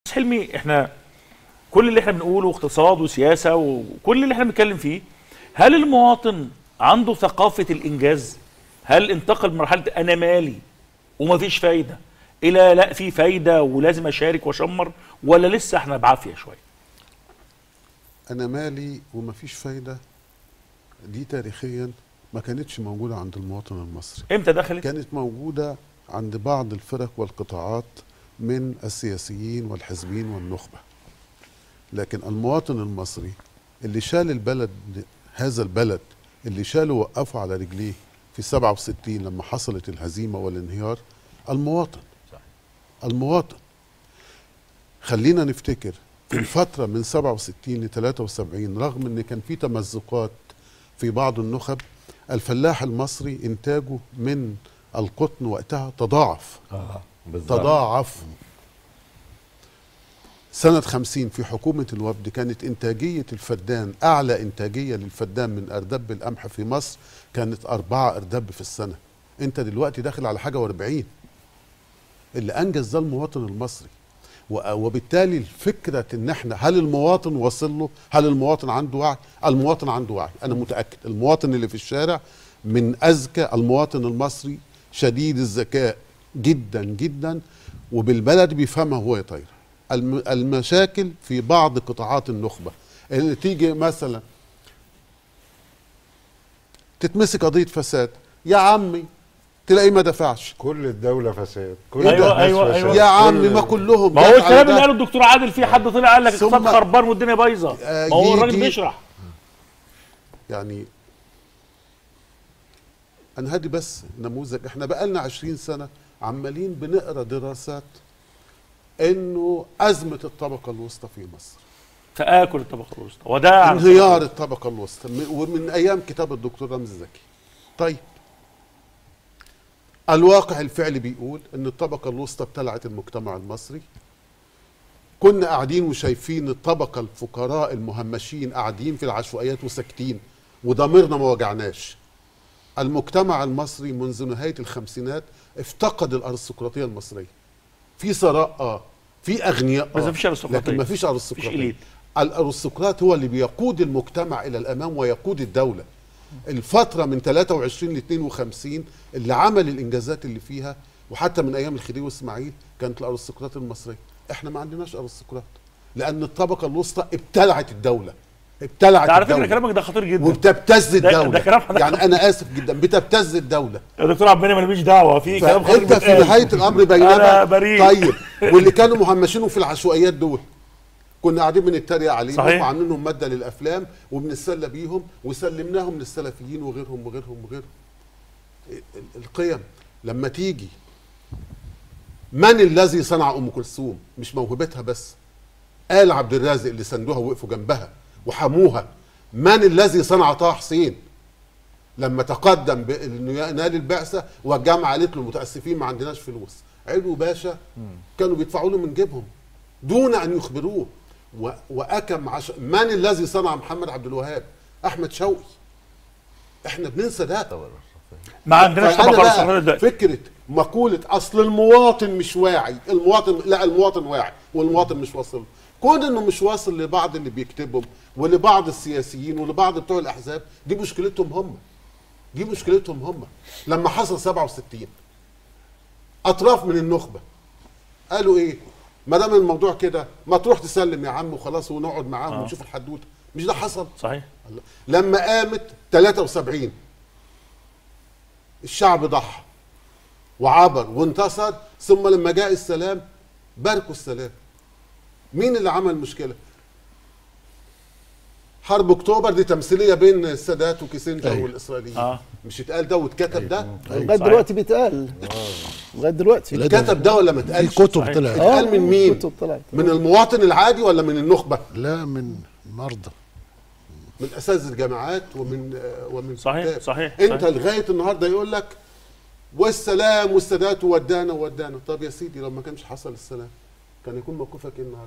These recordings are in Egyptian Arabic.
حلمي احنا كل اللي احنا بنقوله اقتصاد وسياسه وكل اللي احنا بنتكلم فيه هل المواطن عنده ثقافه الانجاز؟ هل انتقل من مرحله انا مالي ومفيش فايده الى لا في فايده ولازم اشارك واشمر ولا لسه احنا بعافيه شويه؟ انا مالي ومفيش فايده دي تاريخيا ما كانتش موجوده عند المواطن المصري امتى دخلت؟ كانت موجوده عند بعض الفرق والقطاعات من السياسيين والحزبيين والنخبه لكن المواطن المصري اللي شال البلد هذا البلد اللي شاله وقفه على رجليه في 67 لما حصلت الهزيمه والانهيار المواطن المواطن خلينا نفتكر في الفترة من 67 ل 73 رغم ان كان في تمزقات في بعض النخب الفلاح المصري انتاجه من القطن وقتها تضاعف اه بالظبط تضاعف سنة 50 في حكومة الوفد كانت إنتاجية الفدان أعلى إنتاجية للفدان من أردب القمح في مصر كانت أربعة أردب في السنة أنت دلوقتي داخل على حاجة واربعين اللي أنجز ده المواطن المصري و- وبالتالي الفكرة إن إحنا هل المواطن واصل له هل المواطن عنده وعي المواطن عنده وعي أنا متأكد المواطن اللي في الشارع من أذكى المواطن المصري شديد الذكاء جدا جدا وبالبلد بيفهمها وهو يطير الم- المشاكل في بعض قطاعات النخبة اللي تيجي مثلا تتمسك قضية فساد يا عمي تلاقيه ما دفعش كل الدولة فساد كل أيوة، الناس أيوة، فساد. أيوة. يا عمي كل- ما كلهم ما هو جت على الكلام اللي ده. قاله الدكتور عادل فيه حد طلع قال لك ثم- اقتصاد خربان والدنيا بايظه آه، ما هو الراجل يجي- بيشرح يعني انا هدي بس نموذج احنا بقالنا 20 سنه عمالين بنقرا دراسات انه ازمه الطبقه الوسطى في مصر تاكل الطبقه الوسطى وده عن- انهيار الطبقه الوسطى من- ومن ايام كتاب الدكتور رمزي زكي طيب الواقع الفعلي بيقول ان الطبقه الوسطى ابتلعت المجتمع المصري كنا قاعدين وشايفين الطبقه الفقراء المهمشين قاعدين في العشوائيات وساكتين وضميرنا ما وجعناش المجتمع المصري منذ نهايه الخمسينات افتقد الارستقراطيه المصريه في ثراء اه في اغنياء بس اه مفيش أرستقراطية. لكن مفيش مفيش ارستقراطيه إليت. الارستقراط هو اللي بيقود المجتمع الى الامام ويقود الدوله الفتره من 23 ل 52 اللي عمل الانجازات اللي فيها وحتى من ايام الخديوي واسماعيل كانت الارستقراط المصريه احنا ما عندناش ارستقراط لان الطبقه الوسطى ابتلعت الدوله ابتلعت ده على فكره الدوله كلامك ده خطير جدا وبتبتز ده- الدوله ده كلام حضرتك يعني انا اسف جدا بتبتز الدوله يا دكتور عبد المنعم ماليش دعوه في كلام خطير فانت في بيتقال. نهايه الامر أنا بينما بريء. طيب واللي كانوا مهمشينهم في العشوائيات دول كنا قاعدين بنتريق عليهم صحيح. وعاملينهم ماده للافلام وبنتسلى بيهم وسلمناهم للسلفيين وغيرهم وغيرهم وغيرهم ال- ال- القيم لما تيجي من الذي صنع ام كلثوم مش موهبتها بس آل عبد الرازق اللي سندوها ووقفوا جنبها وحموها من الذي صنع طه حسين لما تقدم بانه ينال البعثه والجامعه قالت له متاسفين ما عندناش فلوس علو باشا كانوا بيدفعوا له من جيبهم دون ان يخبروه و- واكم عش... من الذي صنع محمد عبد الوهاب احمد شوقي احنا بننسى ده ما عندناش فأنا طبقه بقى ارستقراطيه دلوقتي فكره مقوله اصل المواطن مش واعي المواطن لا المواطن واعي والمواطن مش واصل له. كون انه مش واصل لبعض اللي بيكتبهم ولبعض السياسيين ولبعض بتوع الاحزاب دي مشكلتهم هم دي مشكلتهم هم لما حصل 67 اطراف من النخبه قالوا ايه ما دام الموضوع كده ما تروح تسلم يا عم وخلاص ونقعد معاهم آه. ونشوف الحدوته مش ده حصل صحيح لما قامت 73 الشعب ضحى وعبر وانتصر ثم لما جاء السلام باركوا السلام مين اللي عمل مشكله حرب اكتوبر دي تمثيليه بين السادات وكيسنجر أيوة. والاسرائيليين آه. مش اتقال ده واتكتب ده لغايه صحيح. دلوقتي بيتقال لغايه دلوقتي لا، ده- اتكتب ده ولا ما في اتقالش كتب صحيح. طلعت اتقال من مين كتب طلعت من المواطن العادي ولا من النخبه لا من مرضى من اساتذه الجامعات ومن آه، ومن صحيح، كتاب. صحيح، انت صحيح. لغايه النهارده يقول لك والسلام والسادات ودانا ودانا طب يا سيدي لو ما كانش حصل السلام كان يكون موقفك ايه النهارده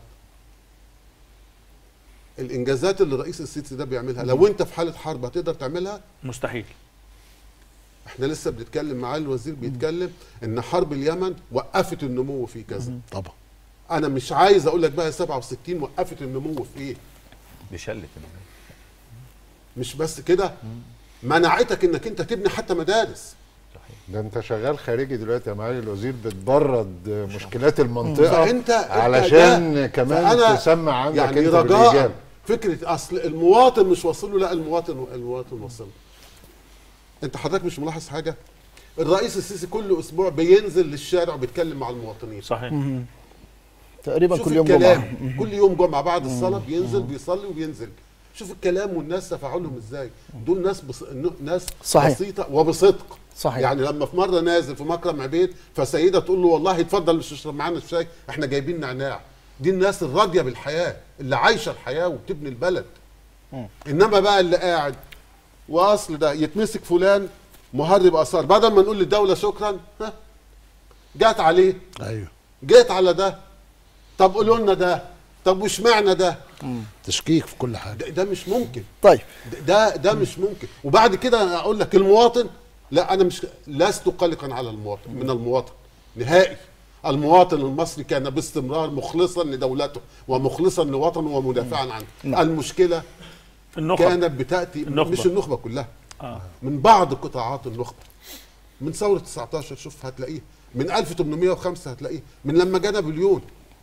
الانجازات اللي الرئيس السيسي ده بيعملها لو انت في حاله حرب هتقدر تعملها مستحيل احنا لسه بنتكلم معاه الوزير بيتكلم ان حرب اليمن وقفت النمو في كذا طبعا انا مش عايز اقول لك بقى 67 وقفت النمو في ايه بيشلت مش بس كده منعتك انك انت تبني حتى مدارس ده انت شغال خارجي دلوقتي يا معالي الوزير بتبرد مشكلات المنطقه فانت أنت علشان ده- كمان فأنا تسمع عندك يعني انت رجاء بالإيجاب. فكره اصل المواطن مش واصل له لا المواطن المواطن واصل له. انت حضرتك مش ملاحظ حاجه الرئيس السيسي كل اسبوع بينزل للشارع وبيتكلم مع المواطنين صحيح تقريبا شوف كل يوم الكلام جمعه كل يوم جمعه بعد الصلاه بينزل بيصلي وبينزل شوف الكلام والناس تفاعلهم ازاي دول ناس بس... ناس صحيح. بسيطه وبصدق صحيح. يعني لما في مره نازل في مكرم عبيد فسيده تقول له والله اتفضل مش تشرب معانا الشاي احنا جايبين نعناع دي الناس الراضيه بالحياه اللي عايشه الحياه وبتبني البلد انما بقى اللي قاعد واصل ده يتمسك فلان مهرب اثار بدل ما نقول للدوله شكرا ها جات عليه ايوه جيت على ده طب قولوا لنا ده طب واشمعنى ده تشكيك في كل حاجه ده, ده مش ممكن طيب ده ده مش ممكن وبعد كده أنا اقول لك المواطن لا انا مش لست قلقا على المواطن من المواطن نهائي المواطن المصري كان باستمرار مخلصا لدولته ومخلصا لوطنه ومدافعا عنه نعم. المشكله في النخب كانت بتاتي النخبة. مش النخبه كلها آه. من بعض قطاعات النخبه من ثوره 19 شوف هتلاقيه من 1805 هتلاقيه من لما جانا بليون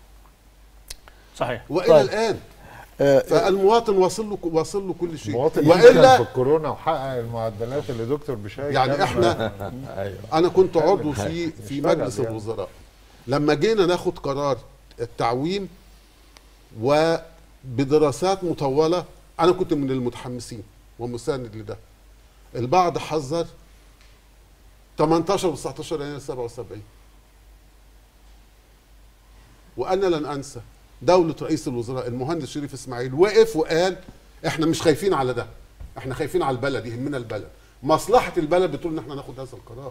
صحيح والى طيب. الان آه، فالمواطن واصل له واصل له كل شيء المواطن والا والا في الكورونا وحقق المعدلات اللي دكتور بشاي يعني كان- احنا ايوه انا كنت عضو في في اشتغل مجلس يعني. الوزراء لما جينا ناخد قرار التعويم وبدراسات مطوله انا كنت من المتحمسين ومساند لده البعض حذر 18 و 19 يناير 77 وانا لن انسى دوله رئيس الوزراء المهندس شريف اسماعيل وقف وقال احنا مش خايفين على ده احنا خايفين على البلد يهمنا البلد مصلحه البلد بتقول ان احنا ناخد هذا القرار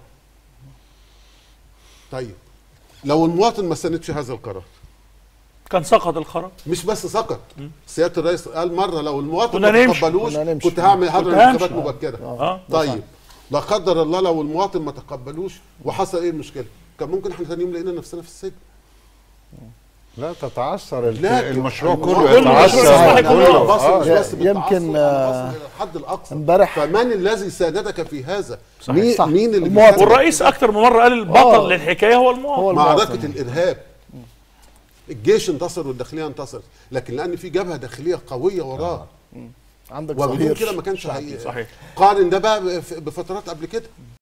طيب لو المواطن ما ساندش هذا القرار كان سقط القرار مش بس سقط سياده الرئيس قال مره لو المواطن كنا ما نمشي. تقبلوش كنا نمشي. كنت هعمل كنت هضرب انتخابات همشي. مبكره اه طيب لا قدر الله لو المواطن ما تقبلوش وحصل ايه المشكله كان ممكن احنا ثاني يوم لقينا نفسنا في السجن لا تتعثر الت- لكن المشروع الموضوع كله كله المشروع يتعثر إصلاح كله. القانون بص آه. مش بس يمكن، بالتعثر، آه، بص للحد الاقصى امبارح فمن الذي ساندك في هذا؟ صحيح. مين, صح. مين اللي المواطن. بيساندك؟ والرئيس اكتر من مره قال البطل آه. للحكايه هو المواطن هو المواطن. معركة الإرهاب الجيش انتصر والداخلية انتصر لكن لأن في جبهة داخلية قوية وراه عندك وبدون ظهير كده ما كانش شعبي. هي- صحيح قارن ده بقى بف- بفترات قبل كده